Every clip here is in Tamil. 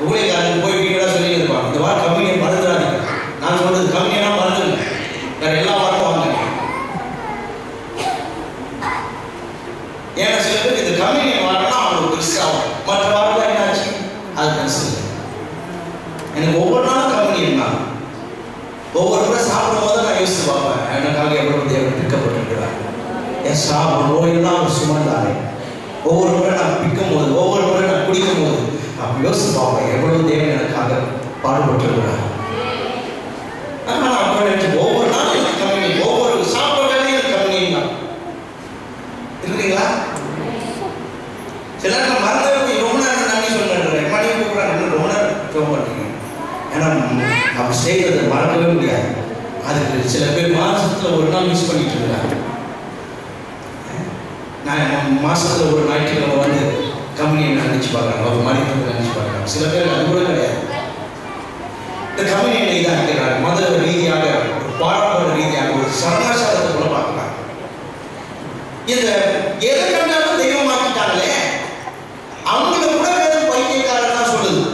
ஊழியக்காரங்க போய் வீடாக சொல்லி இருப்பாங்க இந்த வாரம் கம்மியை மறந்துடாதீங்க நான் சொல்றது கம்மியெல்லாம் மறந்துடுங்க வேற எல்லா வாரமும் வாங்க ஏன்னா சில பேருக்கு இந்த கம்மியன் வாரம்னா அவங்களுக்கு பெருசாகும் மற்ற வாரம் என்ன ஆச்சு அது பெருசு இல்லை. எனக்கு ஒவ்வொரு நாளும் கம்மியன் தான் ஒவ்வொரு முறை சாப்பிடும் போது நான் யோசித்து பார்ப்பேன் எனக்காக எவ்வளவு தேவன் பிற்கப்பட்டிருக்கிறார் என் சாப்பிடும் நோயெல்லாம் அவர் சுமந்தாரே ஒவ்வொரு முறை நான் பிக்கும் போது ஒவ்வொரு முறை நான் குடிக்கும் போது அப்ப யோசித்து பார்ப்பேன் எவ்வளவு தேவன் எனக்காக பாடுபட்டிருக்கிறார் ஆனா நான் அப்ப நினைச்சேன், ஒவ்வொரு நாளும் எனக்கு கம்மி ஒவ்வொரு சாப்பிட வேலையும் எனக்கு கம்மி தான் இருக்கிறீங்களா சில நேரம் மறந்தவே போய் ரொம்ப நேரம் நன்றி சொல்றேன் மணி கூப்பிடுறாங்க ரொம்ப நேரம் ஜோம் பண்ணுறீங்க ஏன்னா அப்படி செய்யறதை மறக்கவே முடியாது அதுக்கு சில பேர் மாசத்துல ஒரு நாள் மிஸ் பண்ணிட்டு இருக்காங்க நான் மாசத்துல ஒரு ஞாயிற்றுக்கிழமை வந்து கம்பெனியை நினைச்சு பார்க்குறாங்க ஒரு மணிக்கு நினைச்சு பார்க்குறாங்க சில பேர் அது கூட கிடையாது இந்த கம்பெனியை இதாக இருக்கிறாங்க மத ரீதியாக ஒரு பாரம்பரிய ரீதியாக ஒரு சமாச்சாரத்தை கூட பார்க்குறாங்க இந்த எதை கண்டாலும் தெய்வமாக்கிட்டாங்களே அவங்கள கூட வேதம் பைத்தியக்காரன் தான் சொல்லுது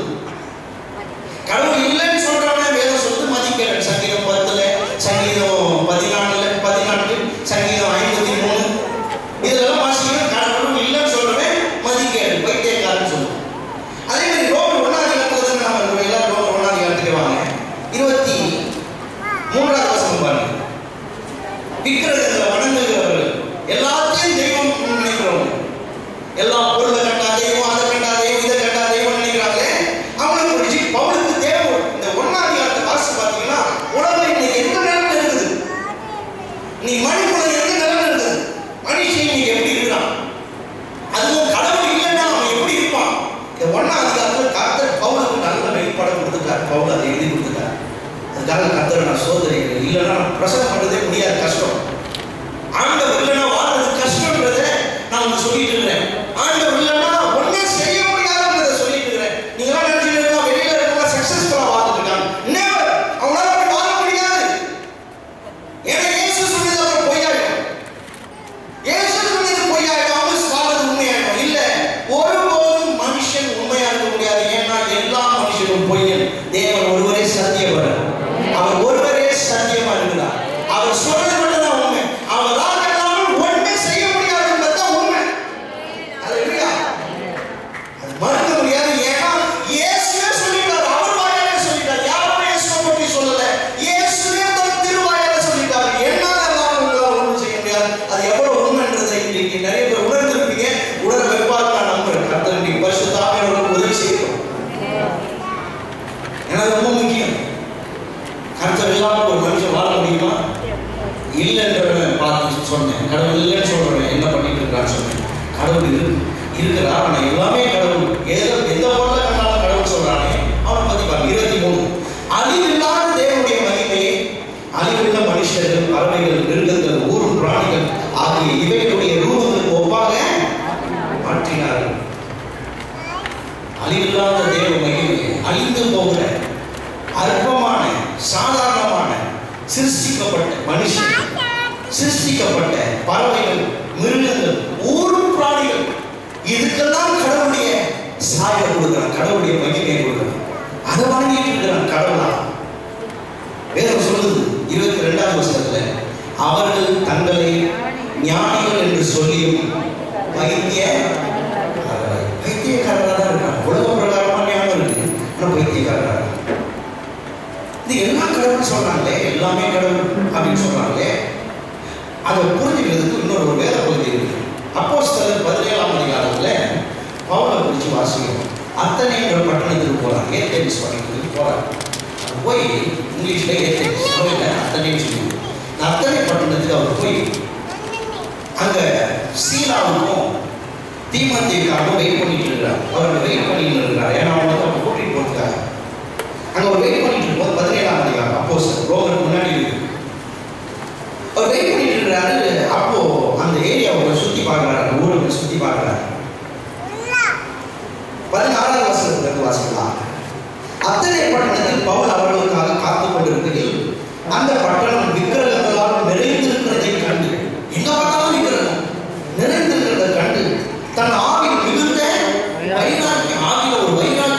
கடவுள் இல்லைன்னு சொல்றவன வேதம் சொல்லுது மதிக்கிறேன் சங்கீதம் பத்துல சங்கீதம் பதினாலுல பதினாலு சங்கீதம் ஐம்பத்தி மூணு இதெல்லாம் வாசிக்கிறோம் கடவுள் இல்லைன்னு சொல்றவன் மதிக்கிறேன் பைத்தியக்காரன் சொல்லுது அதே மாதிரி ரோமர் ஒன்னாவது இடத்துல நம்ம எல்லாரும் ரோமர் ஒன்னாவது இடத்துக்கு வாங்க இருபத்தி மூன்றாவது வசனம் பாருங்க விக்கிரகங்களை வணங்குகிறவர்கள் எல்லாத்தையும் தெய்வம் நினைக்கிறவங்க எல்லா பொருளை கண்டா தெய்வம் அதை கண்டா தெய்வம் இதை கண்டா தெய்வம் நினைக்கிறாங்களே அவங்களுக்கு பிடிச்சி பவுலுக்கு தேவை இந்த ஒன்னாம் அதிகாரத்தை வாசி பார்த்தீங்கன்னா உலகம் இன்னைக்கு எந்த நிலைமையில இருக்குது நீ மனிதன் எந்த நிலைமையில இருக்குது மனுஷன் இன்னைக்கு எப்படி இருக்கிறான் அதுவும் கடவுள் இல்லைன்னா அவன் எப்படி இருப்பான் இந்த ஒன்னாம் அதிகாரத்தில் கர்த்தர் பவுலுக்கு நல்ல வெளிப்பாடு கொடுத்துட்டார் பவுல் அதை எழுதி கொடுத்துட்டார் அதுக்காக கர்த்தர் நான் சோதனைகள் இல்லைன்னா பிரசவம் பண்ணுறதே முடியாது கஷ்டம் ஆண்டவர் இல்லைன்னா வாழ்றது கஷ்டம்ன்றத நான் உங்களுக்கு சொல்லிட்டு இருக்கிறேன் ஆண்டவர் இல்லைன்னா ஒண்ணே செய்ய முடியாதுன்றத சொல்லிட்டு இருக்கிறேன் நீங்க எல்லாம் நினைச்சிட்டு இருக்கா வெளியில இருக்கவங்க சக்சஸ்ஃபுல்லா வாழ்ந்துட்டு இருக்காங்க நெவர் அவங்களால அப்படி வாழ முடியாது ஏன்னா இயேசு சொன்னது அப்புறம் பொய்யாயிடும் இயேசு சொன்னது பொய்யாயிடும் அவங்க வாழ்றது உண்மையாயிடும் இல்ல ஒருபோதும் மனுஷன் உண்மையா இருக்க முடியாது ஏன்னா எல்லா மனுஷனும் பொய்யன் தேவன் ஒருவரே சத்தியவர் அவர் ஒருவரே சத்தியமா இருக்கிறார் அவர் சொல்றது மட்டும்தான் உண்மை அவர் ராஜாக்காமல் ஒண்ணுமே செய்ய முடியாது என்பதுதான் உண்மை அல்லேலூயா அது மறுக்க முடியாது ஏன்னா இயேசுவே சொல்லிட்டார் அவர் வாயாலே சொல்லிட்டார் யாரும் இயேசுவை பற்றி சொல்லல இயேசுவே தன் திருவாயால சொல்லிட்டார் என்னால எல்லாம் உங்களால் ஒன்றும் செய்ய முடியாது அது எவ்வளவு உண்மைன்றதை இன்னைக்கு நிறைய பேர் உணர்ந்திருப்பீங்க உணர வைப்பார் நான் நம்புறேன் கர்த்தர் இன்னைக்கு பரிசுத்தாவியோட உதவி செய்யணும் ஏன்னா அது ரொம்ப முக்கியம் கர்த்தர் இல்லாம ஒரு மனுஷன் வாழ முடியுமா இல்லைன்றவன் பார்த்து சொன்னேன் கடவுள் இல்லைன்னு சொல்றேன் என்ன பண்ணிட்டு இருக்கான்னு சொன்னேன் கடவுள் இருக்கு இருக்கிறா ஆனா எல்லாமே கடவுள் ஏதோ எந்த பொருளை கண்டாலும் கடவுள் சொல்றானே அவனை பத்தி பாருங்க இருபத்தி மூணு அழிவில்லாத தேவனுடைய மகிமையை அழிவுள்ள மனுஷர்கள் பறவைகள் மிருகங்கள் ஊரும் பிராணிகள் ஆகிய இவைகளுடைய ரூபங்களுக்கு ஒப்பாக மாற்றினார்கள் அழிவில்லாத தேவ மகிமையை அழிந்து போகிற அற்பமான சாதாரணமான சிருஷ்டிக்கப்பட்ட மனுஷன் சிருஷ்டிக்கப்பட்ட பறவைகள் மிருகங்கள் ஊரும் பிராணிகள் இதுக்கெல்லாம் கடவுளுடைய சாயை கொடுக்கிறான் கடவுளுடைய மகிமையை கொடுக்கிறான் அதை வாங்கிட்டு இருக்கிறான் கடவுளா வேதம் சொல்லுது இருபத்தி ரெண்டாவது வருஷத்துல அவர்கள் தங்களை ஞானிகள் என்று சொல்லியும் பைத்திய பைத்தியக்காரராக தான் இருக்காங்க உலக பிரகாரமா ஞானம் இருக்கு ஆனா பைத்தியக்காரராக இது எல்லா கடவுள் சொல்றாங்களே எல்லாமே கடவுள் அப்படின்னு சொல்றாங்களே அதை புரிஞ்சுக்கிறதுக்கு இன்னொரு ஒரு வேத பகுதி இருக்கு அப்போ சிலர் பதினேழாம் அதிகாரத்துல பவுலை குறித்து வாசிக்கணும் அத்தனைங்கிற பட்டணத்துக்கு போறாங்க ஏத்தேன்ஸ் பட்டணத்துக்கு போறாங்க அங்க போய் இங்கிலீஷ்ல ஏத்தேன்ஸ் தமிழ்ல அத்தனைன்னு சொல்லி அத்தனை பட்டணத்துக்கு அவர் போய் அங்க சீலாவுக்கும் தீமத்திற்காக வெயிட் பண்ணிட்டு இருக்கிறார் அவர் வெயிட் பண்ணிட்டு இருக்கிறார் ஏன்னா அவங்க வந்து அவங்க கூட்டிட்டு போறதுக்காக அங்க ஒரு வெயிட் பண்ணிட்டு இருக்கும்போது பதினேழாம் அதிகாரம் அப்போ ரோமர் முன்னாடி இருக்கு அவர் வெயிட் பண்ணிட்டு இருக்கிறாரு அப்போ அந்த ஏரியாவை சுத்தி பார்க்கறாரு அந்த ஊரை சுத்தி பார்க்கறாரு பதினாறாவது வருஷத்துக்கு வாசிக்கலாம் அத்தனை பட்டணத்தில் பவுல் அவர்களுக்காக காத்து கொண்டிருக்கையில் அந்த பட்டணம் விக்கிரகங்களால் நிறைந்திருக்கிறதை கண்டு எங்க பார்த்தாலும் விக்கிரகம் நிறைந்திருக்கிறதை கண்டு தன் ஆவி மிகுந்த வைராக்கியம் ஆவில ஒரு வைராக்கியம்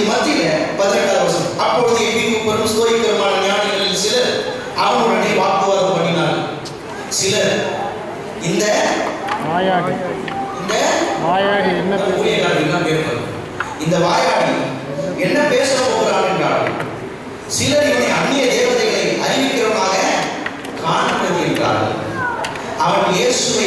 மத்தியில பதினெட்டாவது வருஷம் அப்பொழுது எபிகுப்பரும் ஸ்தோயிக்கருமான ஞானிகளில் சிலர் அவனுடனே வாக்குவாதம் பண்ணினார்கள் சிலர் இந்த மாயாடி இந்த மாயாடி என்ன பேச ஊழியக்காரர்கள் எல்லாம் கேட்பார்கள். இந்த வாயாடி என்ன பேச போகிறான் என்றார்கள் சிலர் இவனை அந்நிய தேவதைகளை அறிவிக்கிறவனாக காண்பது என்றார்கள் அவன் இயேசுவை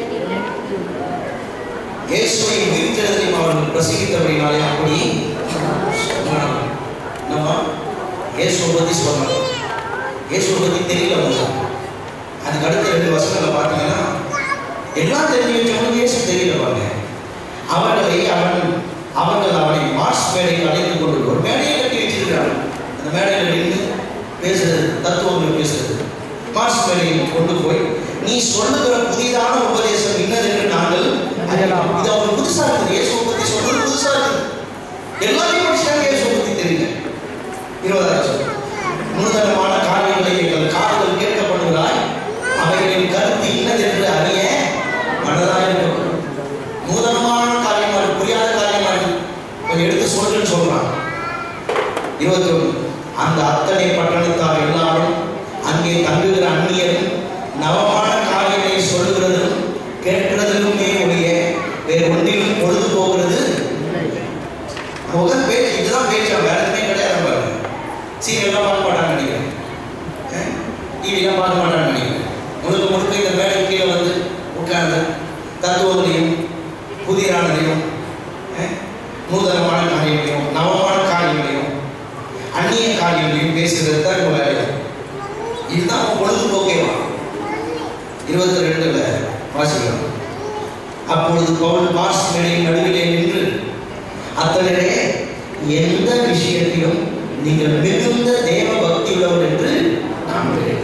இயேசுவை உயிர்த்தெழுதையும் அவர்கள் பிரசங்கித்தபடினாலே அப்படி சொன்னார்கள். நம்ம இயேசுவை பத்தி சொன்னாங்க இயேசுவை பத்தி தெரியல உங்களுக்கு அதுக்கு அடுத்த ரெண்டு வசனங்களை பார்த்தீங்கன்னா எல்லாம் தெரிஞ்சு வச்சவங்க இயேசு தெரியல பாருங்க அவர்களை அவன் அவர்கள் அவனை மார்ஸ் மேடைக்கு அழைத்து கொண்டு ஒரு மேடையை கட்டி வச்சிருக்கிறார்கள் அந்த மேடையில் நின்று பேசுறது தத்துவங்கள் பேசுறது மார்ஸ் மேடையில் கொண்டு போய் நீ சொல்லுகிற புதிதான உபதேசம் இன்னது என்று நாங்கள் அறியலாம் இது அவர் புதுசா இருக்குது இயேசுவை பத்தி சொல்றது புதுசா இருக்குது எல்லாரையும் படிச்சாங்க இயேசுவை பத்தி தெரியல இருபதாயிரம் சொல்லுங்க நூதனமான காரியங்களை எங்கள் காதுகள் கேட்கப்படுகிறாய் அவைகளின் கருத்து இன்னதென்று அறிய மனதாக இருக்கும் நூதனமான காரியமா இருக்கு புரியாத காரியமா இருக்கு கொஞ்சம் எடுத்து சொல்றேன்னு சொல்றான் இருபத்தி ஒன்று அந்த அத்தனை பட்டணத்தார் எல்லாரும் அங்கே தங்குகிற அந்நியரும் நவமான காரியங்களை சொல்லுகிறதும் கேட்கிறதிலுமே ஒழிய வேறு ஒன்றிலும் பொழுது போகிறது அவங்க பேச்சு இதுதான் பேச்சா வேற எதுவுமே கிடையாது பாருங்க சீரியல்லாம் பார்க்க மாட்டாங்க நினைக்கிறேன் டிவிலாம் பார்க்க மாட்டாங்க நினைக்கிறேன் முழுக்க முழுக்க இந்த மேடை கீழே வந்து உட்கார்ந்து தத்துவங்களையும் புதிரானதையும் அஹ், நூதனமான காரியங்களையும் நவமான காரியங்களையும் அந்நிய காரியங்களையும் பேசுகிறது தான் இவங்க வேலை இதுதான் அவங்க பொழுதுபோக்கேவா இருபத்தி ரெண்டுல வாசிக்கிறோம் அப்பொழுது பவுல் மார்ஸ் மேடையின் நடுவிலே நின்று அத்தகைய எந்த விஷயத்திலும் நீங்கள் மிகுந்த தேவ பக்தி உள்ளவர் என்று காண்கிறேன்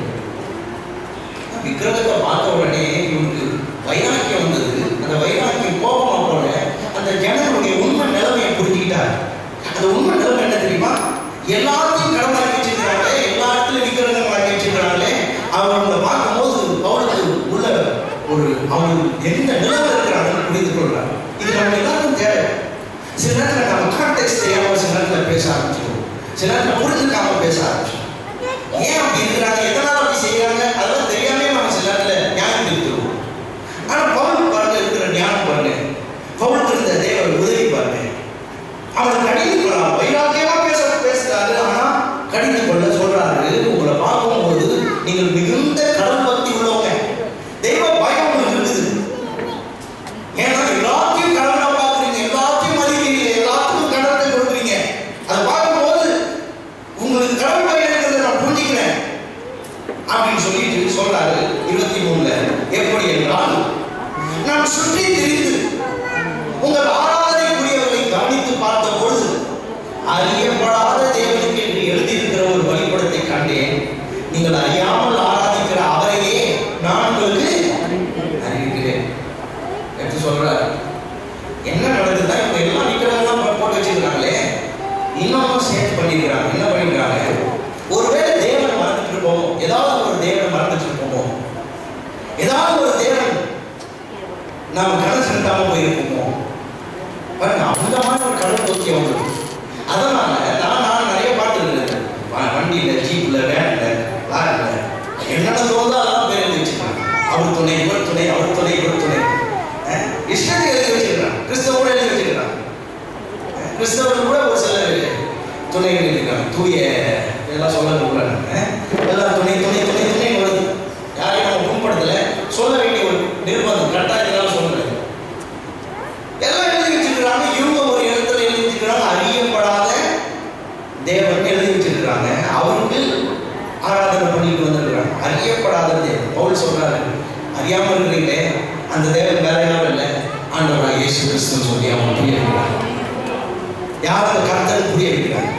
விக்கிரகத்தை பார்த்த உடனே இவனுக்கு வைராக்கியம் வந்தது அந்த வைராக்கியம் கோபமா போல அந்த ஜனங்களுடைய உண்மை நிலைமையை புரிஞ்சுக்கிட்டார் அந்த உண்மை நிலைமை என்ன தெரியுமா எல்லாத்தையும் கடமாக்கி வச்சிருக்கிறாங்களே எல்லா இடத்துலயும் விக்கிரகங்கள் ஆக்கி வச்சிருக்கிறாங்களே அவங்களை பார்க்கும்போது அவனுக்கு உள்ள ஒரு அவங்க எந்த நிலைமை இருக்கிறாங்கன்னு புரிந்து கொள்றாங்க இது நம்ம எல்லாருக்கும் தேவை சில நேரத்தில் நம்ம கான்டெக்ட் தெரியாம சில நேரத்தில் பேச ஆரம்பிச்சிடும் சில நேரத்தில் புரிஞ்சுக்காம பேச ஆரம்பிச்சிடும் ஏன் அப்படி இருக்கிறாங்க எதனால அப்படி செய்யறாங்க அதெல்லாம் தெரியாமே நம்ம சில நேரத்தில் நியாயம் திருத்துருவோம் ஆனா பவுல் பாருங்க இருக்கிற ஞானம் பாருங்க பவுலுக்கு இருந்த தேவர் உதவி பாருங்க அவன் கடிந்து கொள்ளலாம் வைராக்கியமா பேச பேசுறாரு ஆனா கடிந்து கொள்ள சொல்றாரு உங்களை பார்க்கும்போது நீங்கள் மிகுந்த கடல் பக்தி உள்ளவங்க தெய்வ பயம் உங்களுக்கு இருக்குது ஏன்னா எல்லாத்தையும் கடவுளா பார்க்குறீங்க எல்லாத்தையும் மதிக்கிறீங்க எல்லாத்துக்கும் கடவுளை கொடுக்குறீங்க அதை பார்க்கும்போது உங்களுக்கு கடவுள் பயம் இருக்கிறத நான் புரிஞ்சுக்கிறேன் அப்படின்னு சொல்லிட்டு சொல்றாரு இருபத்தி மூணுல எப்படி என்றால் நான் சுற்றி திரிந்து உங்கள் ஆராதனைக்குரியவர்களை கவனித்து பார்த்த பொழுது அறியப்படாத தேவனுக்கு என்று எழுதியிருக்கிற ஒரு வழிபடத்தை கண்டேன் நீங்கள் அறியாமல் ஆராதிக்கிற அவரையே நான் உங்களுக்கு அறிவிக்கிறேன் எடுத்து சொல்றாரு என்ன நடக்குதுன்னா இப்ப எல்லாம் நிக்கிறதெல்லாம் போட்டு வச்சிருக்காங்களே இன்னமும் சேர்த்து பண்ணிருக்கிறாங்க என்ன பண்ணிருக்காங்க ஒருவேளை தேவனை மறந்துட்டு இருப்போம் ஏதாவது ஒரு தேவனை மறந்துட்டு இருப்போமோ ஏதாவது ஒரு தேவன் நாம கடன் செலுத்தாம போயிருப்போமோ பாருங்க அந்த மாதிரி ஒரு கடன் தோக்கியம் வந்தது அதனால நான் நான் நிறைய பார்த்துருக்கேன் வண்டியில ஜீப்ல வேன்ல கார்ல என்னென்ன தோணுதோ அதெல்லாம் பேர் எழுதி வச்சிருக்காங்க அவர் துணை இவர் துணை அவர் துணை இவர் துணை அஹ் இஷ்டத்துக்கு எழுதி வச்சிருக்காங்க கிறிஸ்தவ கூட எழுதி வச்சிருக்காங்க அஹ் கிறிஸ்தவர்கள் கூட ஒரு சிலர் துணைகள் இருக்காங்க தூய இதெல்லாம் சொல்ல கூட எல்லாம் துணை துணை துணை துணை வருது யாரையும் நம்ம புண்படுத்தல சொல்ல வேண்டிய ஒரு நிர்பந்தம் கட்டாயத்தினால சொல்லல எல்லாம் எழுதி வச்சிருக்கிறாங்க இவங்க ஒரு இடத்துல எழுதி வச்சிருக்கிறாங்க அறியப்படாத தேவன் எழுதி வச்சிருக்கிறாங்க அவருக்கு ஆராதனை பண்ணிட்டு வந்திருக்கிறாங்க அறியப்படாத தேவன் பவுல் சொல்றாரு அறியாம இருக்கிறீங்களே அந்த தேவன் வேற யாரும் இல்லை ஆண்டவராக இயேசு கிறிஸ்துன்னு சொல்லி அவன் புரிய வைக்கிறாங்க யார் அந்த கர்த்தர் புரிய வைக்கிறாங்க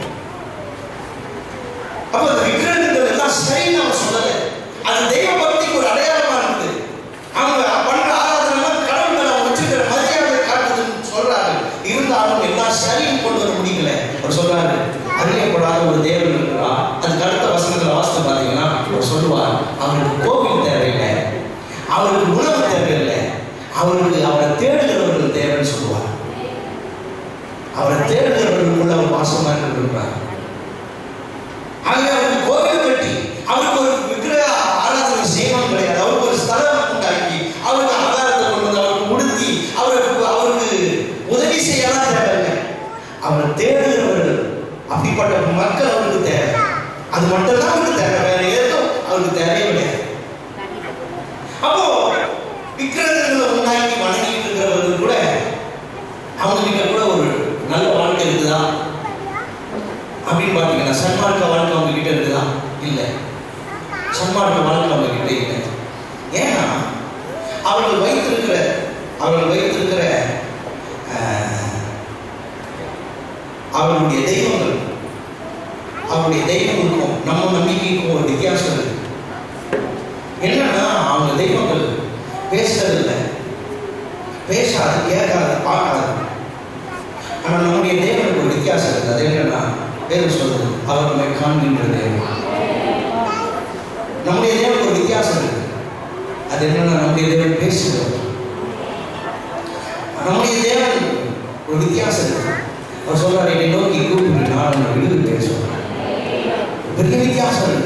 அப்ப அந்த விக்கிரகங்கள் எல்லாம் சரின்னு அவன் சொல்லல அது தெய்வ பக்திக்கு ஒரு அடையாளமா இருக்குது அவங்க பண்ற ஆராதனை கடவுள்கள் அவங்க வச்சிருக்கிற மரியாதை காட்டுதுன்னு சொல்றாரு இருந்தாலும் எல்லாம் சரின்னு கொண்டு வர முடியல அவர் சொல்றாரு அறியப்படாத ஒரு தேவன் இருக்கிறா அதுக்கு அடுத்த வசனத்துல வாசித்து பாத்தீங்கன்னா அவர் சொல்லுவார் அவருக்கு கோவில் தேவையில்லை அவருக்கு உணவு தேவையில்லை அவருக்கு அவரை தேடுகிறவர்கள் தேவைன்னு சொல்லுவார் அவரை தேடுகிறவர்களுக்குள்ள அவர் வாசமா போறாங்க ஆகவே அவருக்கு கோவில் கட்டி அவருக்கு ஒரு விக்கிரக ஆராதனை செய்யணும் கிடையாது அவருக்கு ஒரு ஸ்தலம் உண்டாக்கி அவருக்கு ஆதாரத்தை கொண்டு வந்து அவருக்கு உடுத்தி அவருக்கு அவருக்கு உதவி செய்யலாம் தேவையில்லை அவர் தேடுகிறவர்கள் அப்படிப்பட்ட மக்கள் அவருக்கு தேவை அது மட்டும் தான் அவருக்கு தேவை வேற எதுவும் அவருக்கு தேவையே கிடையாது அப்போ விக்கிரகங்களை உண்டாக்கி வணங்கிட்டு இருக்கிறவர்கள் கூட அவங்க கிட்ட கூட ஒரு நல்ல வாழ்க்கை இருக்குதா அப்படின்னு பார்த்தீங்கன்னா சன்மார்க்க வாழ்க்கை அவங்க கிட்ட இருக்குதா இல்லை சன்மார்க்க வாழ்க்கை அவங்க கிட்ட இல்லை ஏன்னா அவர்கள் வைத்திருக்கிற அவர்கள் வைத்திருக்கிற ஆஹ், அவர்களுடைய தெய்வங்கள் அவருடைய தெய்வங்களுக்கும் நம்ம நம்பிக்கைக்கும் ஒரு வித்தியாசம் இருக்கு என்னன்னா அவங்க தெய்வங்கள் பேசுறதில்லை பேசாது கேட்காது பார்க்காது ஆனா நம்முடைய தேவனுக்கு ஒரு வித்தியாசம் இருக்கு அது என்னன்னா வேறு சொல்றது அவர் நம்மை காண்கின்ற தேவன் நம்முடைய தேவனுக்கு ஒரு வித்தியாசம் இருக்கு அது என்னன்னா நம்முடைய தேவன் பேசுகிறவர் நம்முடைய தேவன் ஒரு வித்தியாசம் இருக்கு அவர் சொல்றாரு என்னை நோக்கி கூப்பிட்டு நான் உன்னை விடுவிப்பேன் சொல்றாரு பெரிய வித்தியாசம் இருக்கு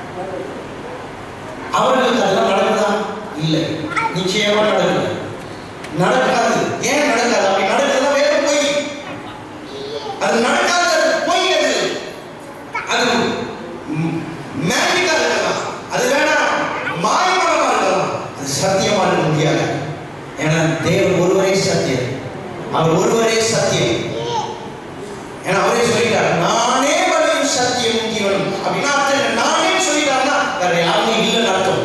அவர்களுக்கு அதெல்லாம் நடக்குதா இல்லை நிச்சயமா நடக்கல நடக்காது ஏன் நடக்காது அப்படி நடக்குதுன்னா வேற பொய் அது நடக்காது அது பொய் அது அது மேஜிக்கா இருக்கலாம் அது வேணாம் மாயமானமா இருக்கலாம் அது சத்தியமா இருக்க முடியாது ஏன்னா தேவன் ஒருவரே சத்தியம் அவர் ஒருவரே சத்தியம் ஏன்னா அவரே சொல்லிட்டார் நானே வழியும் சத்தியம் ஜீவனும் அப்படின்னா அர்த்தம் என்ன? நானே சொல்லிட்டாருன்னா வேற யாருமே இல்லைன்னு அர்த்தம்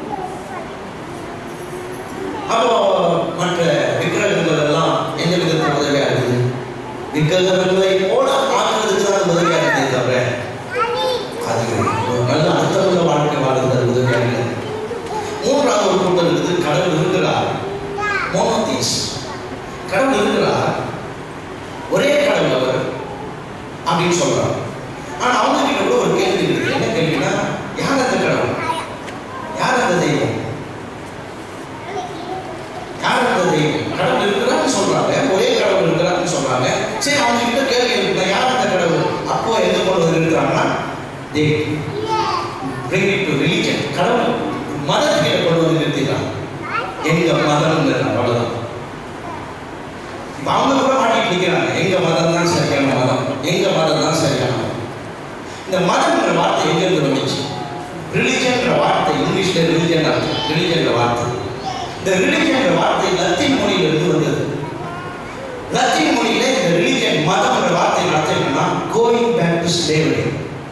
அப்போ மற்ற விக்கிரகங்கள் எல்லாம் எந்த விதத்தில் உதவியா இருக்குது விக்கிரகங்களை போல ஆக்குறதுக்கு தான் அது உதவியா இருக்கே தவிர அது ஒரு நல்ல அர்த்தமுள்ள வாழ்க்கை வாழ்றது அது உதவியா இல்லை மூன்றாவது ஒரு கூட்டம் இருக்குது கடவுள் இருக்கிறார் மோனோதீஸ் கடவுள் இருக்கிறார் ஒரே கடவுள் அவர் அப்படின்னு சொல்றாங்க ஆனா அவங்க கிட்ட கூட ஒரு கேள்வி இருக்குது என்ன கேள்வினா யார் அந்த கடவுள் யார் அந்த தெய்வம் யார் அந்த தெய்வம் கடவுள் இருக்கிறான்னு சொல்றாங்க ஒரே கடவுள் இருக்கிறான்னு சொல்றாங்க சரி அவங்க கிட்ட கேள்வி இருக்குதா யார் அந்த கடவுள் அப்போ எங்க கொண்டு வந்து இருக்கிறாங்கன்னா they bring it to religion கடவுள் மதத்துக்கிட்ட கொண்டு வந்து நிறுத்திக்கிறாங்க எங்க மதம்ங்கிறாங்க அவ்வளவுதான் இப்ப அவங்க கூட மாட்டிட்டு நிக்கிறாங்க எங்க மதம் தான் சரியான மதம் எங்க மதம் தான் சரியான மதம் இந்த மதம்ங்கிற வார்த்தை எங்க இருந்து வந்துச்சு ரிலிஜன்ங்கிற வார்த்தை இங்கிலீஷ்ல ரிலிஜன் அர்த்தம் ரிலிஜன்ங்கிற வார்த்தை இந்த ரிலிஜன்ங்கிற வார்த்தை லத்தீன் மொழியில இருந்து வந்தது லத்தீன் மொழியில இந்த ரிலிஜன் மதம்ங்கிற வார்த்தையின் அர்த்தம் என்னன்னா going back to slavery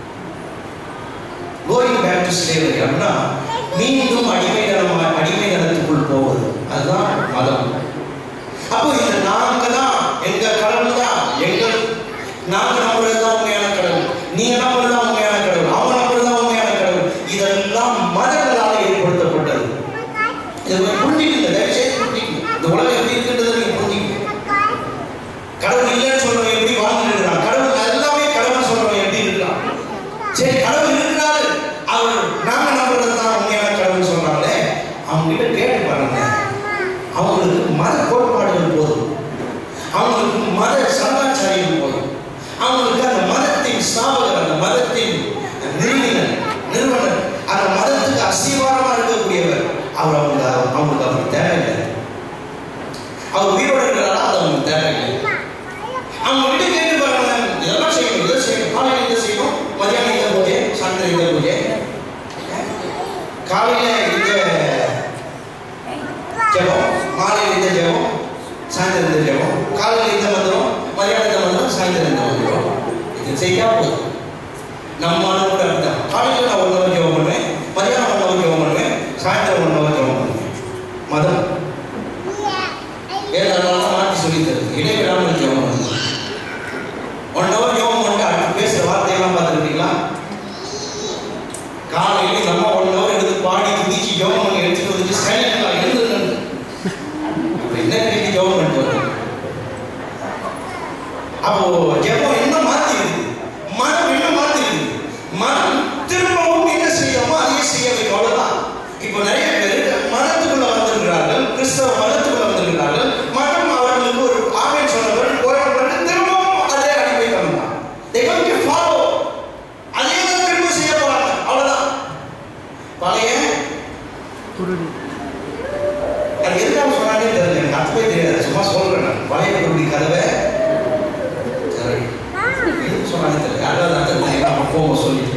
going back to slavery அப்படின்னா மீண்டும் அடிமை நலம் அடிமை நலத்துக்குள் போவது அதுதான் மதம் அப்போ இந்த நாங்க தான் எங்க கடவுள் தான் எங்க நாங்க நம்புறது தான் உண்மையான கடவுள் நீங்க நம்புறது தான் உண்மையான கடவுள் அவங்க நம்புறது தான் உண்மையான கடவுள் இதெல்லாம் மதங்களால் ஏற்படுத்தப்பட்டது இதை கொஞ்சம் புரிஞ்சுக்கங்க தயவு செய்து புரிஞ்சுக்கங்க இந்த உலகம் எப்படி இருக்குன்றதை நீங்க புரிஞ்சுக்கங்க கடவுள் இல்லைன்னு சொல்றவன் எப்படி வாழ்ந்துட்டு இருக்கிறான் கடவுள் எல்லாமே கடவுள் சொல்றவன் எப்படி இருக்கிறான் சரி கடவுள் இருக்கிறாரு அவர் நாங்க நம்புறது தான் உண்மையான கடவுள் சொல்றாங்களே அவங்க கிட்ட கேட்டு பாருங்க அவங்களுக்கு மத கோட்பாடுகள் போதும் அவங்களுக்கு மத சமாச்சாரியம் போதும் அவங்களுக்கு அந்த மதத்தின் ஸ்தாபகர் அந்த மதத்தின் நிறுவனர் நிறுவனர் அந்த மதத்துக்கு அஸ்திவாரமா இருக்கக்கூடியவர் அவர் அவங்க அவங்களுக்கு அவருக்கு தேவையில்லை அவர் உயிரோடு இருக்கிறாரா அது அவங்களுக்கு தேவையில்லை அவங்க கிட்ட கேட்டு பாருங்க இதெல்லாம் செய்யணும் இதை செய்யணும் காலையில் இதை செய்யணும் மதியானம் இதை பூஜை சாயந்தரம் இதை பூஜை காலையில இந்த ஜெபம் மாலையில் இந்த ஜெபம் சாயந்தரம் இந்த ஜெபம் காலையில் இந்த மந்திரம் மதியானம் இந்த மந்திரம் சாயந்தரம் இந்த மந்திரம் இது செய்யா போதும் நம்ம ஆளு கூட அப்படிதான் காலையில் நான் ஒன் ஹவர் ஜெபம் பண்ணுவேன் மதியானம் ஒன் ஹவர் ஜெபம் பண்ணுவேன் சாயந்தரம் ஒன் ஹவர் ஜெபம் பண்ணுவேன் மதம் வேதாளம் மாற்றி சொல்லி தருது இடைவிடாமல் ஜெபம் பண்ணுது ஒன் ஹவர் ஜெபம் பண்ணிட்டு அடுத்து பேசுகிற வார்த்தையெல்லாம் பார்த்துருக்கீங்களா காலையில் நம்ம ஒன் ஹவர் எடுத்து பாடி துதிச்சு ஜெபம் பண்ணி எடுத்துட்டு வந்துட்டு சைலண்டாக எழுந்துருங்க என்ன கேட்டு ஜெபம் பண்ணிட்டு வரணும் அப்போ ஜெபம் என்ன மாத்தி இருக்கு மனம் என்ன மாத்தி இருக்கு மனம் திரும்பவும் என்ன போவோம் சொல்லிட்டு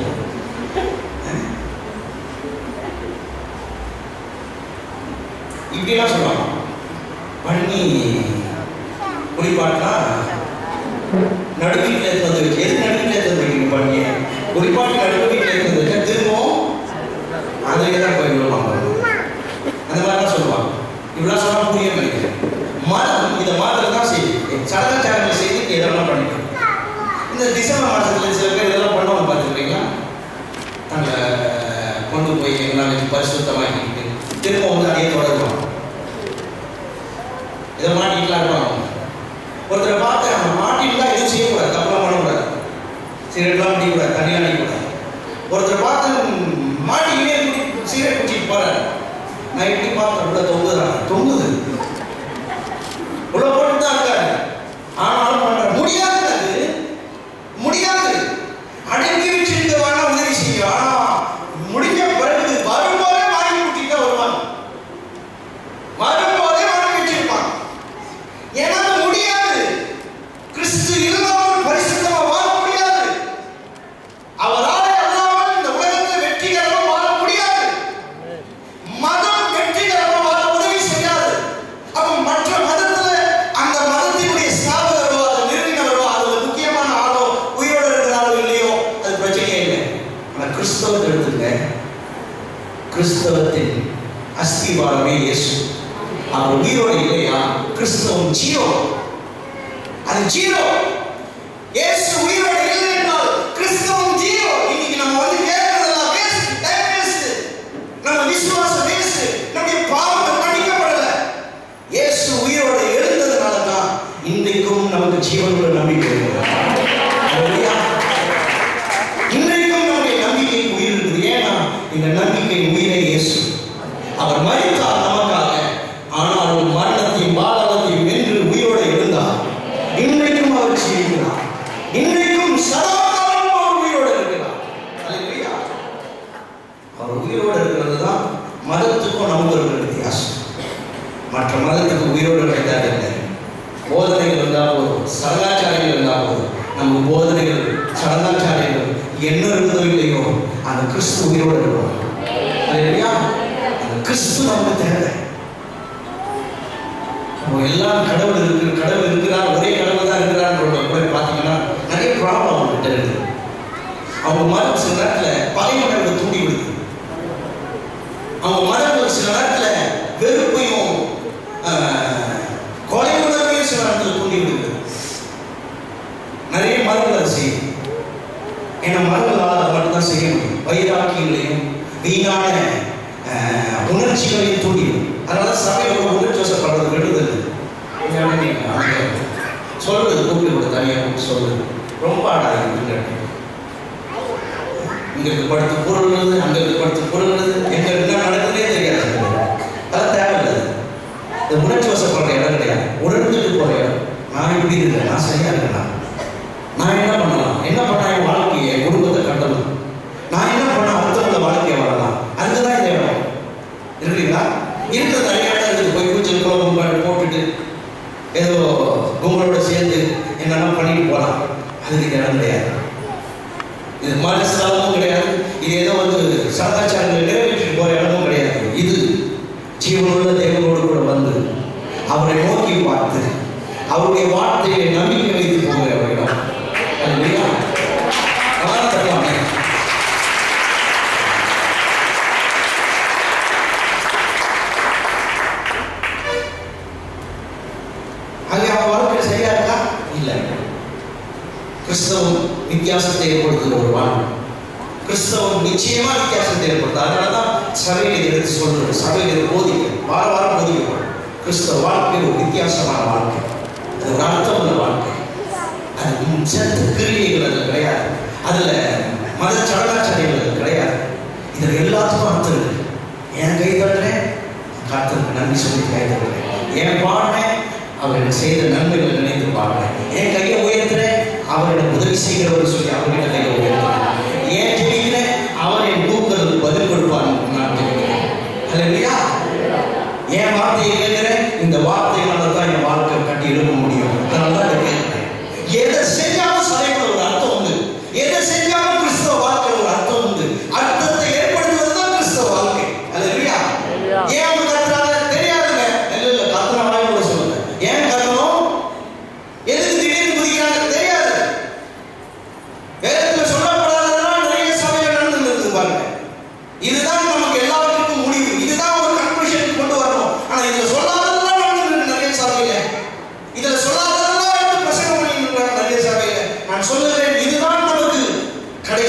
இப்படிலாம் சொல்லுவாங்க பண்ணி குளிப்பாட்டினா நடுவீட்டில் எடுத்து வந்து வச்சு எது நடுவீட்டில் எடுத்து வந்து வைக்கீங்க பண்ணிய குளிப்பாட்டி நடுவீட்டில் எடுத்து வந்து வச்சா திரும்பவும் அதிலே தான் போய் விடுவாங்க அந்த மாதிரிலாம் சொல்லுவாங்க இப்படிலாம் சொன்னால் புரிய நினைக்கிறேன் மதம் இதை மாத்திரம் தான் செய்யும் சடங்கு சேனல் செய்து இதெல்லாம் பண்ணிட்டு இந்த டிசம்பர் மாதத்தில் சில பேர் இதெல்லாம் பண்ணுவாங்க பார்த்துருக்கீங்களா தங்களை கொண்டு போய் எல்லாம் வச்சு பரிசுத்தமாக்கிட்டு திரும்ப வந்து அதையே தொடருவாங்க இதை மாட்டிக்கலாம் இருப்பாங்க ஒருத்தரை பார்த்து அவன் மாட்டிட்டு எதுவும் செய்யக்கூடாது தப்பெல்லாம் பண்ணக்கூடாது சிகரெட்லாம் அடிக்கக்கூடாது தண்ணியெலாம் அடிக்கக்கூடாது ஒருத்தரை பார்த்து மாட்டிக்கிட்டே குடி சிகரெட் குடிச்சிட்டு போறாரு நான் எப்படி பார்த்தேன் உள்ள தொங்குதான் தொங்குது உள்ள போட்டு தான் இருக்காரு ஆனாலும் பண்ற முடியாது அது முடியாது அடக்கி வச்சிருக்க வேணா உதவி செய்யும் ஆனா முடிஞ்ச பிறகு வரும்போதே வாங்கி கூட்டிட்டு வருவாங்க வரும்போதே வாங்கி வச்சிருப்பாங்க ஏன்னா அது முடியாது கிறிஸ்து இல்லாமல் பரிசுத்தமா வாழ முடியாது அவரால் அல்லாமல் இந்த உலகத்தை வெற்றிகரமா வாழ முடியாது மதம் வெற்றிகரமா வாழ உதவி செய்யாது அப்ப மற்ற மதத்துல அந்த மதத்தினுடைய ஸ்தாபகரோ அது நிறுவினரோ அதுல முக்கியமான ஆளோ உயிரோடு இருக்கிறாரோ இல்லையோ அது பிரச்சனையே இல்லை ஆனா கிறிஸ்தவத்தை எடுத்துங்க கிறிஸ்தவத்தின் அஸ்திவாரமே இயேசு அவர் உயிரோடு இல்லையா கிறிஸ்தவம் ஜீரோ அது ஜீரோ இயேசு உயிரோடு இல்லை என்றால் கிறிஸ்தவம் ஜீரோ இன்னைக்கு நம்ம வந்து கேட்கறதெல்லாம் வேஸ்ட் டைம் வேஸ்ட் நம்ம விசுவாசம் வேஸ்ட் நம்முடைய பாவங்கள் மன்னிக்கப்படல இயேசு உயிரோடு எழுந்ததுனால தான் இன்றைக்கும் நமக்கு ஜீவனுள்ள நம்பிக்கை இருக்கு. ஹalleluya. இன்றைக்கும் நம்முடைய நம்பிக்கை உயிர் இருக்குது ஏன்னா இந்த நம்பிக்கை உயிரே இயேசு அவர் மரித்தார் நமக்காக ஆனாலும் மரணத்தையும் பாதகத்தையும் வென்று உயிரோடு எழுந்தார் இன்றைக்கும் அவர் ஜீவிக்கிறார் இன்றைக்கும் சதா காலமும் அவர் உயிரோடு இருக்கிறார் ஹalleluya. அவர் உயிரோடு இருக்கிறது தான் மதத்துக்கும் நமக்கு இருக்கிற வித்தியாசம் மற்ற மதத்துக்கு உயிரோடு கிடைத்தால் இல்லை போதனைகள் இருந்தால் போதும் சடங்காச்சாரியங்கள் இருந்தால் போதும் நம்ம போதனைகள் சடங்காச்சாரியர்கள் என்ன இருக்குதோ இல்லையோ அந்த கிறிஸ்து உயிரோடு இருக்கணும் இல்லையா அந்த கிறிஸ்து நமக்கு தேவை நம்ம எல்லாம் கடவுள் இருக்கு கடவுள் இருக்கிறார் ஒரே கடவுள் தான் இருக்கிறார் கூட பார்த்தீங்கன்னா நிறைய ப்ராப்ளம் அவங்ககிட்ட இருக்கு அவங்க மதம் சில நேரத்தில் பகைமணர்களை தூண்டி விடுது அவங்க மதங்கள் சில நேரத்தில் வெறுப்பையும் ஆஹ், கொலை உணர்வையும் சில நேரத்தில் தூண்டி விடுது நிறைய மதங்கள் அதை செய்யும் ஏன்னா மதங்களால் அதை மட்டும்தான் செய்ய முடியும் வைராக்கியங்களையும் வீணான ஆஹ், உணர்ச்சிகளையும் தூண்டிடும் அதனால சபையில் ஒரு உணர்ச்சி வசப்படுறது விடுதல் சொல்றது கூப்பிட்டு கூட தனியாக கூப்பிட்டு சொல்றது ரொம்ப ஆடாது இங்க இருக்கு படுத்து பொருள்றது அங்க இருக்கு படுத்து பொருள்றது எங்க என்ன நடக்குதுன்னே தெரியாது அதெல்லாம் தேவையில்லை இந்த உணர்ச்சி வசப்படுற இடம் கிடையாது உணர்ந்துட்டு போற இடம் நான் இப்படி இருக்கேன் நான் சரியா இருக்கேன் நான் என்ன பண்ணலாம் என்ன பண்ணா என் வாழ்க்கையை என் குடும்பத்தை கட்டணும் நான் என்ன பண்ணா அடுத்தவங்க வாழ்க்கையை வாழலாம் அதுதான் இந்த இடம் இருக்குங்களா இருக்கிற நிறைய இடம் இருக்குது போய் கூச்சல் குழப்பம் பா- போட்டுட்டு ஏதோ உங்களோட சேர்ந்து என்னெல்லாம் பண்ணிட்டு போகலாம் அதுக்கு இந்த இடம் கிடையாது இது மனஸ்தலமும் கிடையாது இது ஏதோ வந்து சதாச்சாரங்களை நிறைவேற்றிட்டு போற இடமும் கிடையாது இது ஜீவனுள்ள தேவனோடு கூட வந்து அவரை நோக்கி பார்த்து அவருடைய வார்த்தையை நம்பிக்கை வைத்து போகிற ஒரு இடம் அல்லேலூயா. அதான் தருவாங்க. அங்கே அவன் வாழ்க்கை சரியா இருக்கா இல்லை கிறிஸ்தவம் வித்தியாசத்தை ஏற்படுத்துகிற ஒரு வாழ்வு கிறிஸ்தவம் நிச்சயமா வித்தியாசத்தை ஏற்படுத்தும் அதனால தான் சபையில் இதை எடுத்து சொல்றது சபையில் இதை போதிக்க வார வாரம் போதிக்கப்படும் கிறிஸ்தவ வாழ்க்கை ஒரு வித்தியாசமான வாழ்க்கை அது ஒரு அர்த்தம் உள்ள வாழ்க்கை அது சேர்த்து கிரியைகள் அதில் கிடையாது அதுல மத சடங்காச்சாரியங்கள் அதில் கிடையாது இதில் எல்லாத்துக்கும் அர்த்தம் இருக்கு என் கை தட்டுறேன் கர்த்தருக்கு நன்றி சொல்லி கை தட்டுறேன் என் பாடுறேன் அவர் எனக்கு செய்த நன்மைகளை நினைத்து பாடுறேன் என் கையை உயர்த்துறேன் அவர் எனக்கு உதவி செய்கிறவர் சொல்லி அவர்கிட்ட கையை உயர்த்துறேன் ஏன் ஜெபிக்கிறேன் அவர் என் கூப்பிடுறதுக்கு பதில் கொடுப்பார் நான் ஜெபிக்கிறேன் இல்லையா என் வார்த்தையை கேட்கிறேன் இந்த வார்த்தையினால தான் என் வாழ்க்கை கட்டி எழுப்ப முடியும் அதனால தான் இதை கேட்கிறேன் எதை செஞ்சாலும் சபைக்குள்ள ஒரு அர்த்தம் உண்டு எதை செஞ்சாலும் கிறிஸ்தவ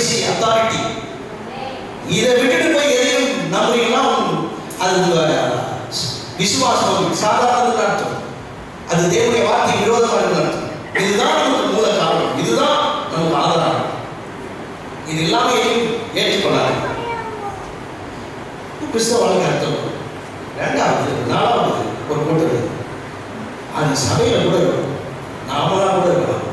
சுப்ரமேசி அத்தாரிட்டி இதை விட்டுட்டு போய் எதையும் நம்புறீங்கன்னா அது உங்க விசுவாசம் சாதாரண அர்த்தம் அது தேவனுடைய வார்த்தை விரோதமாக இருக்கிற அர்த்தம் இதுதான் நமக்கு மூல காரணம் இதுதான் நமக்கு ஆதாரம் இது இல்லாம எதையும் ஏற்றுக்கொள்ளாது கிறிஸ்தவ வாழ்க்கை அர்த்தம் ரெண்டாவது நாலாவது ஒரு கூட்டம் அது சபையில கூட இருக்கும் நாமளா கூட இருக்கலாம்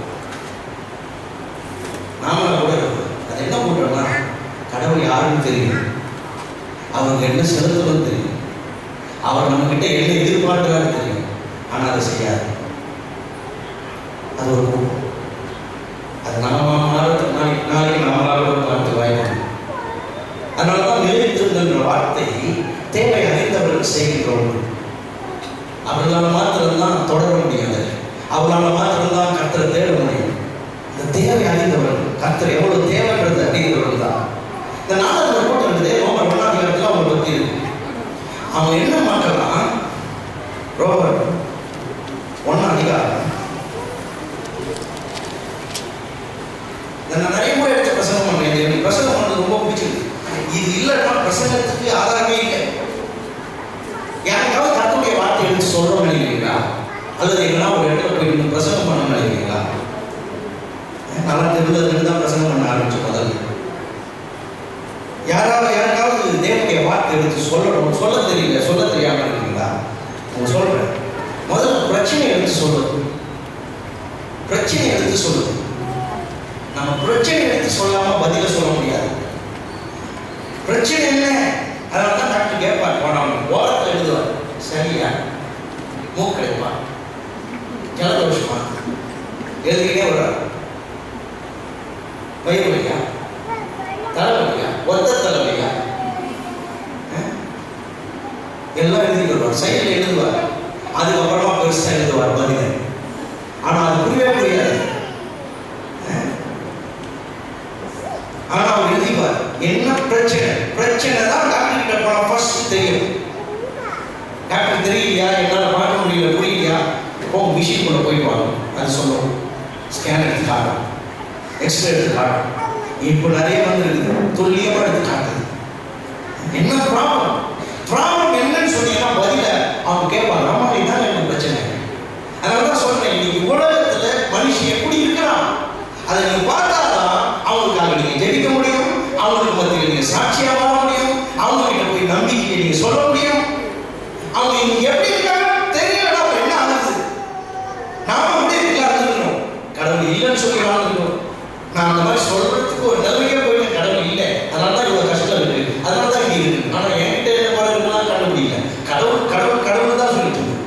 நாமளா கூட இருக்கலாம் அது என்ன கூட்டம்னா கடவுள் யாருன்னு தெரியும் அவருக்கு என்ன செலுத்தணும்னு தெரியும் அவர் நம்ம கிட்ட என்ன எதிர்பார்க்கிறாரு தெரியும் ஆனா அதை செய்யாது அது ஒரு கூட்டம் அது நாம மாறத்துக்கு நாளைக்கு நாளைக்கு நம்மளால கூட பார்த்து வாய்ப்பு அதனால தான் நிலைத்திருந்தன்ற வார்த்தை தேவை அறிந்தவர்கள் செய்கிறோம் அவர்களால் மாத்திரம்தான் தொடர முடியாது அவர்களால் மாத்திரம்தான் கர்த்தரை தேட முடியும் இந்த தேவை அறிந்தவர்கள் கர்த்தர் எவ்வளவு தேவைன்றது அறிந்தவர்கள் தான் இந்த நாலாவது கூட்டம் இருக்குது ரோமர் ஒன்றாம் அதிகாரத்தில் அவங்க பற்றி இருக்கு அவன் என்ன மாட்டலாம் ரோமர் ஒன்றாம் அதிகாரம் இதை நான் நிறைய முறை எடுத்து பிரசங்கம் பண்ணேன் இது எனக்கு பிரசங்கம் பண்ணது ரொம்ப பிடிச்சிருக்கு இது இல்லைன்னா பிரசங்கத்துக்கு ஆதாரமே இல்லை யாருக்காவது கர்த்தருடைய வார்த்தை எடுத்து சொல்றோம் நினைக்கிறீங்களா அல்லது எங்கன்னா ஒரு இடத்துல போய் நின்னு பிரசங்கம் பண்ண நினைக்கிறீங்களா நல்லா தெரிஞ்சதுன்னு தான் பிரசங்கம் பண்ண ஆரம்பிச்சு முதல்ல யாராவது யாருக்காவது தேவனுடைய வார்த்தை எடுத்து சொல்லணும் சொல்ல தெரியல சொல்ல தெரியாம இருக்கீங்களா நான் சொல்றேன் முதல்ல பிரச்சனை எடுத்து சொல்லுது பிரச்சனை எடுத்து சொல்லுது நம்ம பிரச்சனை எடுத்து சொல்லாம பதில சொல்ல முடியாது பிரச்சனை என்ன அதனால தான் டாக்டர் கேட்பார் போனவங்க ஓரத்தில் எழுதுவார் சரியா மூக்கடைப்பா ஜலதோஷமா எழுதிக்கிட்டே வர்றார் வயிறு வலியா தலைவலியா ஒத்த தலைவலியா அஹ்? எல்லாம் எழுதிட்டு வருவார் சைடில் எழுதுவார் அதுக்கப்புறமா பெருசா எழுதுவார் பதில் ஆனா அது புரியவே புரியாது அஹ்? ஆனா அவர் எழுதிப்பார் என்ன பிரச்சனை பிரச்சனை தான் டாக்டர் கிட்ட போனா ஃபர்ஸ்ட் தெரியும் டாக்டர் தெரியலையா என்னால பார்க்க முடியல புரியலையா போ மிஷின் குள்ள போயிட்டு வாங்க அது சொல்லும் ஸ்கேன் எடுத்து காட்டும் எக்ஸ்ரே எடுத்து காட்டும் இப்போ நிறைய வந்து இருக்குது துல்லியமா எடுத்து காட்டுது என்ன ப்ராப்ளம் ப்ராப்ளம் என்னன்னு சொன்னீங்கன்னா பதில அவங்க கேட்பாங்க ஆமா இதான் எனக்கு பிரச்சனை அதனால தான் சொல்றேன் இன்னைக்கு உலகத்துல மனுஷன் எப்படி இருக்கிறான் அதை நீங்க பார்த்தாதான் அவங்களுக்காக நீங்க ஜெபிக்க முடியும் அவங்களுக்கு மத்தியில் நீங்க சாட்சியா வாழ முடியும் அவங்க கிட்ட போய் நம்பிக்கையை நீங்க சொல்ல முடியும் அவங்க இன்னைக்கு எப்படி இருக்காங்க தெரியலடா அப்புறம் என்ன ஆகுது நாம அப்படியே இருக்கலாம் இருந்துக்கணும் கடவுள் இல்லைன்னு சொல்லி வாழ்ந்துக்கணும் நான் அந்த மாதிரி சொல்றதுக்கு ஒரு நிலைமைக்கே போயிட்டு கடவுள் இல்லை அதனால தான் இவ்வளவு கஷ்டம் இருக்கு அதனால தான் இங்க இருக்கு ஆனா என்கிட்ட என்ன பழகுலாம் கண்டுபிடிக்கல கடவுள் கடவுள் கடவுள் தான் சொல்லிட்டு இருக்கு.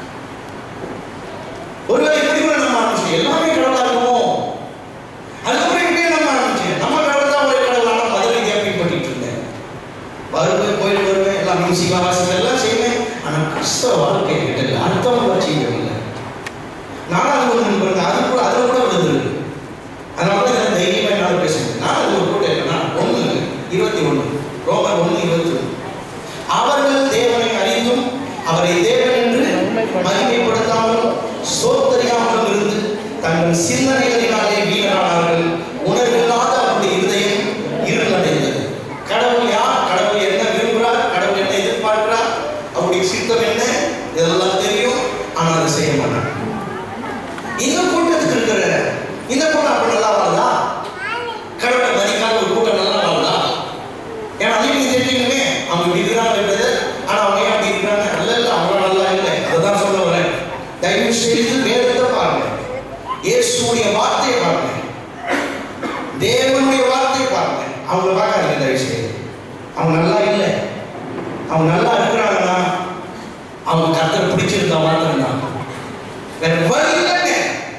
ஒருவேளை இப்படி கூட நம்ம ஆரம்பிச்சு எல்லாமே கடவுளா இருக்குமோ அதுக்கப்புறம் இப்படியே நம்ம ஆரம்பிச்சு நம்ம கடவுள் தான் ஒரே கடவுள் ஆனா பதிலை கேப்பிங் பண்ணிட்டு இருந்தேன் வருவேன் கோயில் வருவேன் எல்லாம் மியூசிக்கா வாசிப்பேன் எல்லாம் செய்வேன் ஆனா கிறிஸ்தவ வாழ்க்கை கிட்ட அர்த்தம் வச்சுக்கிறது இல்லை நாலாவது ஒன்று பாருங்க அது கூட அதில் கூட விழுந்துருக்கு அதனால தான் இதெல்லாம் தைரியமா என்னால் பேச முடியும் நாலாவது ஒரு கூட்டம் என்னன்னா ஒன்று இருபத்தி ஒன்று ரோமர் ஒன்று இருபத்தி ஒன்று அவர்கள் தேவனை அறிந்தும் அவரை தேவன் என்று மகிமைப்படுத்தாமலும் சோத்தறியாமலும் இருந்து தங்கள் சிந்தனைகளினாலே வீணரானார்கள் உணர்வில்லாத அவருடைய இருதயம் இருளடைந்தது கடவுள் யார் கடவுள் என்ன விரும்புகிறார் கடவுள் என்ன எதிர்பார்க்கிறார் அவருடைய சித்தம் என்ன இதெல்லாம் தெரியும் ஆனால் அதை செய்ய மாட்டாங்க இந்த கூட்டத்துக்கு இருக்கிற இந்த கூட்டம் அப்படி நல்லா வாழுதா கடவுளை மதிக்காத ஒரு கூட்டம் நல்லா வாழுதா ஏன்னா அது நீங்க தெரிஞ்சுக்கணுமே அவங்க இப்படி இருக்கிறாங்கன்றது ஆனா அவங்க ஏன் அப்படி இருக்கிறாங்க அல்ல இல்ல அவங்க நல்லா இல்லை அதுதான் சொல்ல வரேன் தயவு செய்து வேதத்தை பாருங்க இயேசுடைய வார்த்தையை பாருங்க தேவனுடைய வார்த்தையை பாருங்க அவங்க பார்க்காதீங்க தயவு செய்து அவங்க நல்லா இல்லை அவங்க நல்லா இருக்கிறாங்கன்னா அவங்க கத்தரை பிடிச்சிருந்தா மாத்திரம் தான் வேற வழி இல்லைங்க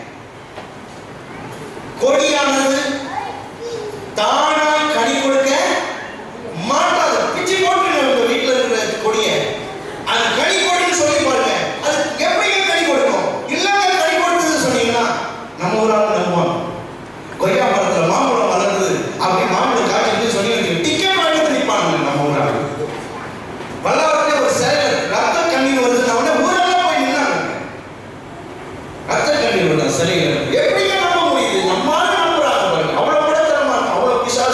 கொடியானது தானாய் கனி கொடுக்க மாட்டாது பிச்சு போட்டு உங்க வீட்டுல இருக்கிற கொடிய அது கனி கொடுன்னு சொல்லி பாருங்க அது எப்படிங்க கனி கொடுக்கும் இல்லங்க கனி கொடுத்தது சொன்னீங்கன்னா நம்ம ஒரு ஆள் நம்புவாங்க கொய்யா மரத்துல மாம்பழம் வளர்ந்தது அப்படி மாம்பழம் காய்ச்சல் சொல்லி வச்சு டிக்கெட் வாங்கிட்டு நிற்பாங்க நம்ம ஒரு ஆள் வல்லாரத்துல ஒரு சேலை ரத்த கண்ணீர் வந்து உடனே ஊரெல்லாம் போய் நின்னாங்க ரத்த கண்ணீர் வந்த சிலைகள் எப்படிங்க நம்ப முடியுது நம்மால நம்புறாங்க பாருங்க அவ்வளவு படத்தரமா இருக்கு அவ்வளவு பிசா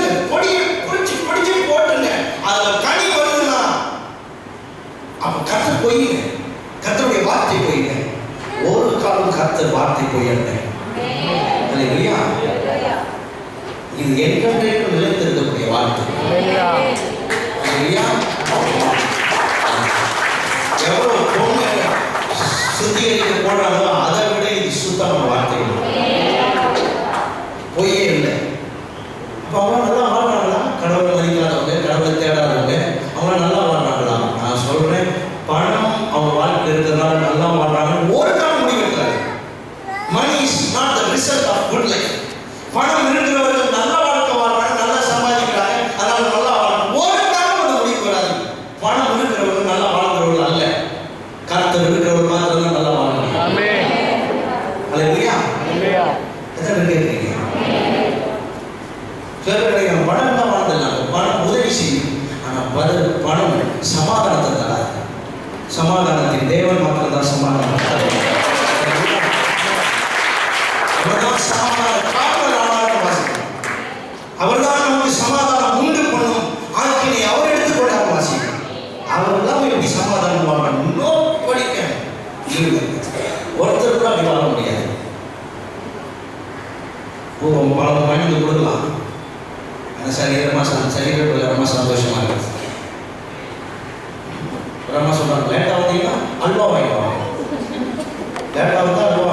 விதைங்க கொடியை பிடிச்சு பிடிச்சு போட்டுங்க அதுல கனி வருதுன்னா அப்ப கத்தர் பொய்யுங்க கத்தருடைய வார்த்தை பொய்யுங்க ஒரு காலம் கத்தர் வார்த்தை பொய்யல்ல இல்லையா இது என்றென்றைக்கும் நிலைத்திருக்கக்கூடிய வார்த்தை ஹalleluya இல்லையா எவ்வளவு பொண்ணு சுத்திகரிக்க போடுறாங்களோ அதை விட இது சுத்தமான வார்த்தைகள் பொய்யே இல்லை அப்போ அவங்க நல்லா வாழ்றாங்களா கடவுளை மதிக்காதவங்க கடவுளை தேடாதவங்க அவங்க நல்லா வாழ்றாங்களா நான் சொல்றேன் பணம் அவங்க வாழ்க்கை இருக்கிறதுனால நல்லா வாழ்றாங்க ஒரு காலம் முடிவெடுக்கிறாங்க money is not the result of good life பணம் இருக்கிறவர்கள் நல்ல வாழ்க்கை வாழ்றாங்க நல்லா சம்பாதிக்கிறாங்க அதனால நல்லா வாழ்றாங்க ஒரு காலம் அந்த முடிவு வராது பணம் இருக்கிறவங்க நல்லா வாழ்கிறவர்கள் அல்ல கருத்தர் இருக்கிறவர்கள் மாத்திரம் தான் நல்லா வாழ்றாங்க ஆமென் அல்லையா ஹalleluya எத்தனை பேர் கேட்குறீங்க சிலர் கிடைக்கும் பணம் தான் வாழ்ந்துடலாம் பணம் உதவி செய்யும் ஆனால் பதில் பணம் சமாதானத்தை தராது சமாதானத்தின் தேவன் மாத்திரம் தான் சமாதானம் தருவார். அவர்தான் சமாதான காவல் ஆளாக வாசிக்கும் அவர்தான் நமக்கு சமாதானம் உண்டு பண்ணும் ஆக்கினை அவர் எடுத்துக்கொண்டார் வாசிக்கும் அவர் எல்லாம் எப்படி சமாதானம் வாழணும் நோ படிக்க ஒருத்தர் கூட அப்படி வாழ முடியாது ஓ பணம் வாங்கி கொடுக்கலாம் அந்த சரீரமாக சரீரத்தில் ரொம்ப சந்தோஷமா இருக்கு ஒரு அம்மா சொல்றாங்க லேட்டாக வந்தீங்கன்னா அல்வா வாங்கிடுவாங்க லேட்டாக வந்தால் அல்வா